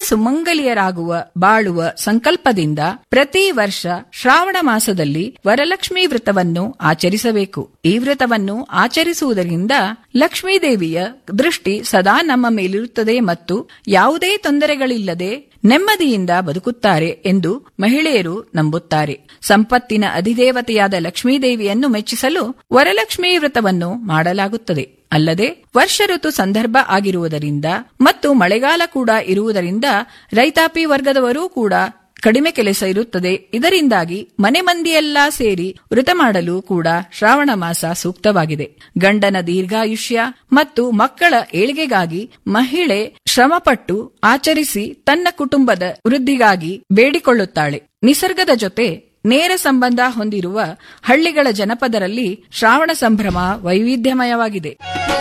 ಸುಮಂಗಲಿಯರಾಗುವ ಬಾಳುವ ಸಂಕಲ್ಪದಿಂದ ಪ್ರತಿ ವರ್ಷ ಶ್ರಾವಣ ಮಾಸದಲ್ಲಿ ವರಲಕ್ಷ್ಮಿ ವ್ರತವನ್ನು ಆಚರಿಸಬೇಕು ಈ ವ್ರತವನ್ನು ಆಚರಿಸುವುದರಿಂದ ಲಕ್ಷ್ಮೀದೇವಿಯ ದೃಷ್ಟಿ ಸದಾ ನಮ್ಮ ಮೇಲಿರುತ್ತದೆ ಮತ್ತು ಯಾವುದೇ ತೊಂದರೆಗಳಿಲ್ಲದೆ ನೆಮ್ಮದಿಯಿಂದ ಬದುಕುತ್ತಾರೆ ಎಂದು ಮಹಿಳೆಯರು ನಂಬುತ್ತಾರೆ ಸಂಪತ್ತಿನ ಅಧಿದೇವತೆಯಾದ ಲಕ್ಷ್ಮೀದೇವಿಯನ್ನು ಮೆಚ್ಚಿಸಲು ವರಲಕ್ಷ್ಮೀ ವ್ರತವನ್ನು ಮಾಡಲಾಗುತ್ತದೆ ಅಲ್ಲದೆ ವರ್ಷ ಋತು ಸಂದರ್ಭ ಆಗಿರುವುದರಿಂದ ಮತ್ತು ಮಳೆಗಾಲ ಕೂಡ ಇರುವುದರಿಂದ ರೈತಾಪಿ ವರ್ಗದವರೂ ಕೂಡ ಕಡಿಮೆ ಕೆಲಸ ಇರುತ್ತದೆ ಇದರಿಂದಾಗಿ ಮನೆ ಮಂದಿಯೆಲ್ಲಾ ಸೇರಿ ವೃತ ಮಾಡಲು ಕೂಡ ಶ್ರಾವಣ ಮಾಸ ಸೂಕ್ತವಾಗಿದೆ ಗಂಡನ ದೀರ್ಘಾಯುಷ್ಯ ಮತ್ತು ಮಕ್ಕಳ ಏಳಿಗೆಗಾಗಿ ಮಹಿಳೆ ಶ್ರಮಪಟ್ಟು ಆಚರಿಸಿ ತನ್ನ ಕುಟುಂಬದ ವೃದ್ಧಿಗಾಗಿ ಬೇಡಿಕೊಳ್ಳುತ್ತಾಳೆ ನಿಸರ್ಗದ ಜೊತೆ ನೇರ ಸಂಬಂಧ ಹೊಂದಿರುವ ಹಳ್ಳಿಗಳ ಜನಪದರಲ್ಲಿ ಶ್ರಾವಣ ಸಂಭ್ರಮ ವೈವಿಧ್ಯಮಯವಾಗಿದೆ